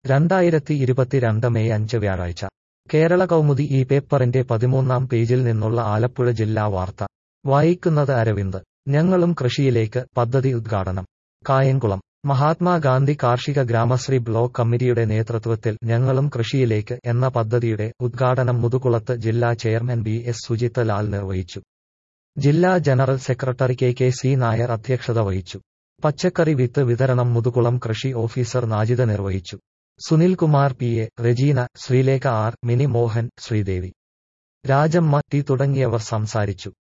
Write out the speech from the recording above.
രണ്ടായിരത്തി ഇരുപത്തിരണ്ട് മെയ് അഞ്ച് വ്യാഴാഴ്ച കേരള കൗമുദി ഈ പേപ്പറിന്റെ പതിമൂന്നാം പേജിൽ നിന്നുള്ള ആലപ്പുഴ ജില്ലാ വാർത്ത വായിക്കുന്നത് അരവിന്ദ് ഞങ്ങളും കൃഷിയിലേക്ക് പദ്ധതി ഉദ്ഘാടനം കായംകുളം മഹാത്മാഗാന്ധി കാർഷിക ഗ്രാമശ്രീ ബ്ലോക്ക് കമ്മിറ്റിയുടെ നേതൃത്വത്തിൽ ഞങ്ങളും കൃഷിയിലേക്ക് എന്ന പദ്ധതിയുടെ ഉദ്ഘാടനം മുതുകുളത്ത് ജില്ലാ chairman B S Sujith Lal നിർവഹിച്ചു ജില്ലാ general secretary K K C Nair അധ്യക്ഷത വഹിച്ചു പച്ചക്കറി വിത്ത് വിതരണം മുതുകുളം കൃഷി ഓഫീസർ നാജിദ നിർവഹിച്ചു Sunilkumar P A Rejeena Sreelekha R Mini Mohan Sreedevi Rajamma T തുടങ്ങിയവർ സംസാരിച്ചു